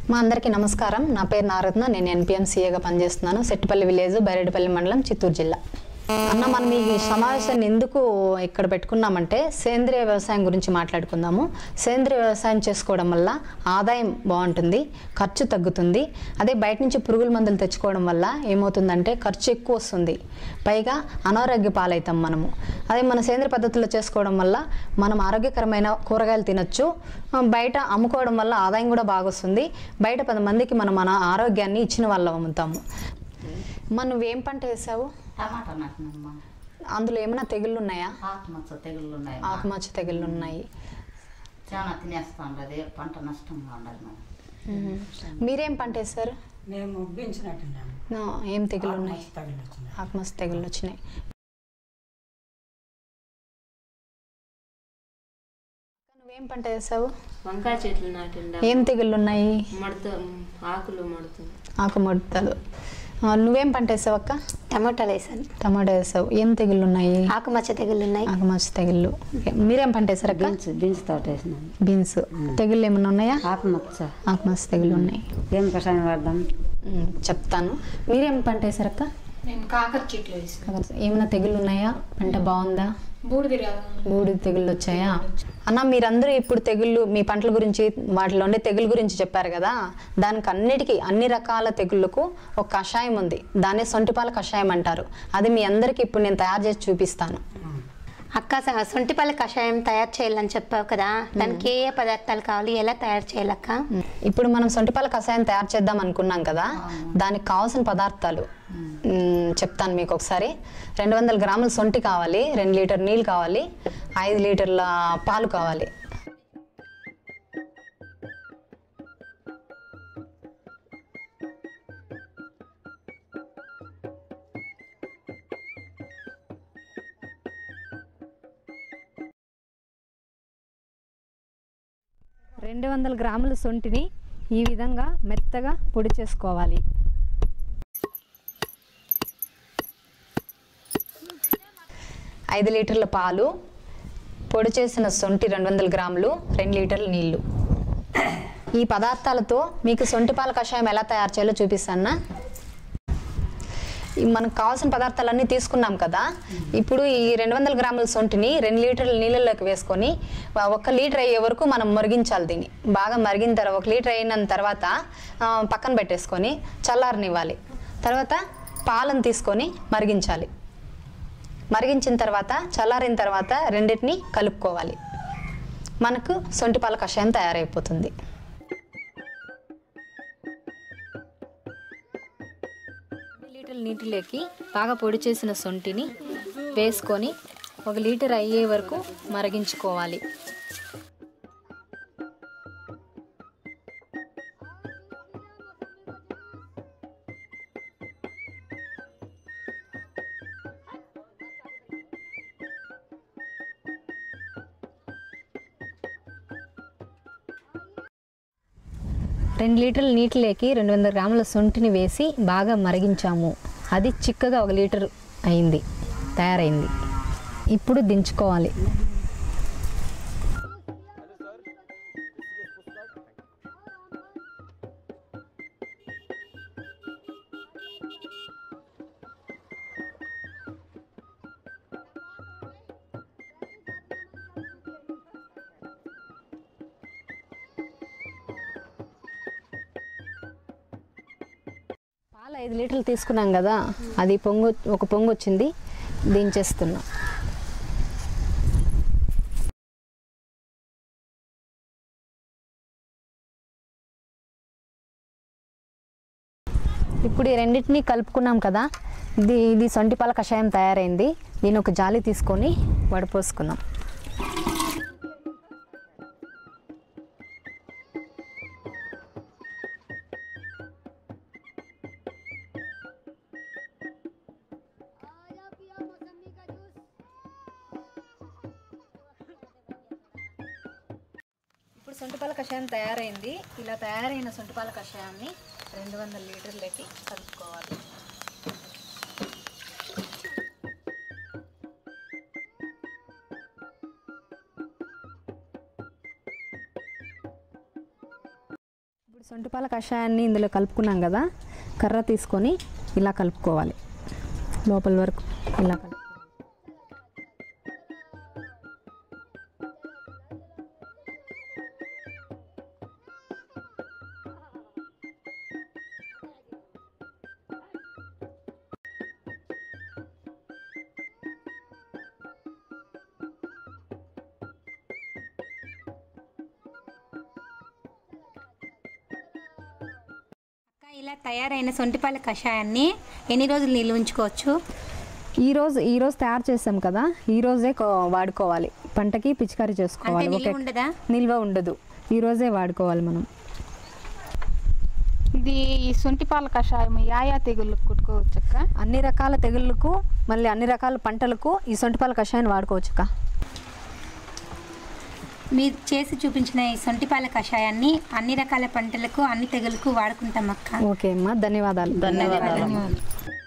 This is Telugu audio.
మా అందరికీ నమస్కారం నా పేరు నారత్న నేను ఎన్పిఎంసీఏగా పనిచేస్తున్నాను సెట్టిపల్లి విలేజ్ బైరెడ్డిపల్లి మండలం చిత్తూరు జిల్లా అన్న మనం ఈ సమావేశాన్ని ఎందుకు ఇక్కడ పెట్టుకున్నామంటే సేంద్రియ వ్యవసాయం గురించి మాట్లాడుకుందాము సేంద్రియ వ్యవసాయం చేసుకోవడం వల్ల ఆదాయం బాగుంటుంది ఖర్చు తగ్గుతుంది అదే బయట నుంచి పురుగుల మందులు తెచ్చుకోవడం వల్ల ఏమవుతుందంటే ఖర్చు ఎక్కువ వస్తుంది పైగా అనారోగ్య పాలవుతాం మనము అదే మన సేంద్రియ పద్ధతిలో చేసుకోవడం వల్ల మనం ఆరోగ్యకరమైన కూరగాయలు తినొచ్చు ఆ, బయట అమ్ముకోవడం వల్ల ఆదాయం కూడా బాగా వస్తుంది బయట పది మందికి మనం మన ఆరోగ్యాన్ని ఇచ్చిన వాళ్ళం అమ్ముతాము మనం నువ్వేం పంట వేసావు టమాటా నాటినమ్మా అందులో ఏమైనా తెగుళ్ళు ఉన్నాయా ఆకుమచ్చ తెగుళ్ళు ఉన్నాయి ఆకుమచ్చ తెగుళ్ళు ఉన్నాయి చాలా తినేస్తాం అదే పంట నష్టంగా ఉండాలి మనం మీరేం పంట వేసారు మేము బీంచినట్టున్నాము నా, ఏం తెగుళ్ళు ఉన్నాయి తగిలి వచ్చింది ఆకుమచ్చ తెగుళ్ళు వచ్చినాయి నువ్వేం పంట వేసావు వంకాయ చెట్లు నాటిండా ఏం తెగుళ్ళు ఉన్నాయి మడత ఆకులు మడుతుంది ఆకుముడతలు ఆ, నువ్వేం పంట వేసావు అక్క టమాటాలు వేసాను టమాటా వేసావు ఏం తెగుళ్ళు ఉన్నాయి ఆకుమచ్చ తెగులు ఉన్నాయి ఆకుమచ్చ తెగుళ్ళు ఓకే. మీరేం పంట వేసారు అక్క బీన్స్ బీన్స్ తోట వేసినాను బీన్స్ తెగుళ్ళు ఏమైనా ఉన్నాయా ఆకుమచ్చ ఆకుమచ్చ తెగుళ్ళు ఉన్నాయి ఏం కషాయం వాడదాం ఉమ్, చెప్తాను మీరేం పంట వేసారక్క నేను కాకర చెట్లు వేసాను ఏమైనా తెగుళ్ళు ఉన్నాయా పంట బాగుందా బూడిద రాదు బూడిద తెగుళ్ళు వచ్చాయా అన్న మీరందరూ ఇప్పుడు తెగుళ్ళు మీ పంటల గురించి వాటిలో ఉండే తెగుళ్ళ గురించి చెప్పారు కదా దానికి అన్నిటికీ అన్ని రకాల తెగుళ్ళకు ఒక కషాయం ఉంది దాన్ని సొంటిపాల కషాయం అంటారు అది మీ అందరికీ ఇప్పుడు నేను తయారు చేసి చూపిస్తాను అక్క స- సొంటిపల్లి కషాయం తయారు చేయాలని చెప్పావు కదా దానికి ఏ ఏ పదార్థాలు కావాలి ఎలా తయారు చేయాలక్క ఇప్పుడు మనం సొంటిపాల కషాయం తయారు చేద్దాం అనుకున్నాం కదా దానికి కావాల్సిన పదార్థాలు మ్, చెప్తాను మీకు ఒకసారి రెండు వందల గ్రాముల సొంటి కావాలి రెండు లీటర్ నీళ్ళు కావాలి ఐదు లీటర్ల పాలు కావాలి రెండు వందల గ్రాముల సొంటిని ఈ విధంగా మెత్తగా పొడి చేసుకోవాలి ఐదు లీటర్ల పాలు పొడి చేసిన సొంటి రెండు వందల గ్రాములు రెండు లీటర్ల నీళ్లు ఈ పదార్థాలతో మీకు సొంటి పాల కషాయం ఎలా తయారు చేయాలో చూపిస్తానా ఈ మనకు కావాల్సిన పదార్థాలన్నీ తీసుకున్నాం కదా ఇప్పుడు ఈ రెండు వందల గ్రాముల సొంటిని రెండు లీటర్ల నీళ్ళలోకి వేసుకొని ఆ, ఒక లీటర్ అయ్యే వరకు మనం మరిగించాలి దీన్ని బాగా మరిగిన తర్వాత ఒక లీటర్ అయిన తర్వాత ఆ, పక్కన పెట్టేసుకొని చల్లారనివ్వాలి తర్వాత పాలను తీసుకొని మరిగించాలి మరిగించిన తర్వాత చల్లారిన తర్వాత రెండింటిని కలుపుకోవాలి మనకు సొంటి పాల కషాయం తయారైపోతుంది లీటర్ నీటిలోకి బాగా పొడి చేసిన సొంటిని వేసుకొని ఒక లీటర్ అయ్యే వరకు మరిగించుకోవాలి రెండు లీటర్ల నీటిలోకి రెండు వందల గ్రాముల సొంటిని వేసి బాగా మరిగించాము అది చిక్కగా ఒక లీటర్ అయింది తయారైంది ఇప్పుడు దించుకోవాలి పాలు ఐదు లీటర్లు తీసుకున్నాం కదా అది పొంగు ఒక పొంగు వచ్చింది దించేస్తున్నాం ఇప్పుడు ఈ రెండింటిని కలుపుకున్నాం కదా ఇది ఇది సొంటిపాల కషాయం తయారైంది దీని ఒక జాలి తీసుకొని వడపోసుకుందాం ఇప్పుడు సొంటిపాల కషాయం తయారైంది ఇలా తయారైన సొంటిపాల కషాయాన్ని రెండు వందల లీటర్లకి కలుపుకోవాలి సొంటిపాల కషాయాన్ని ఇందులో కలుపుకున్నాం కదా కర్ర తీసుకొని ఇలా కలుపుకోవాలి లోపల వరకు ఇలా కలుపు అక్క ఇలా తయారైన సొంటిపాల కషాయాన్ని ఎన్ని రోజులు నిల్వ ఉంచుకోవచ్చు ఈ రోజు ఈ రోజు తయారు చేసాం కదా ఈ రోజే కో- వాడుకోవాలి పంటకి పిచికారీ అంటే చేసుకోవాలి నిల్వ ఒకే ఉండదా నిల్వ ఉండదు ఈ రోజే వాడుకోవాలి మనం ఇది ఈ సొంటిపాల కషాయం యాయా తెగుళ్ళకు కుట్టుకోవచ్చక్క అన్ని రకాల తెగుళ్ళకు మళ్ళీ అన్ని రకాల పంటలకు ఈ సొంటిపాల కషాయాన్ని వాడుకోవచ్చు అక్క మీరు చేసి చూపించిన ఈ సొంటిపాల కషాయాన్ని అన్ని రకాల పంటలకు అన్ని తెగులకు వాడుకుంటాం అక్క ఓకే అమ్మా ధన్యవాదాలు ధన్యవాదాలు ధన్యవాదాలు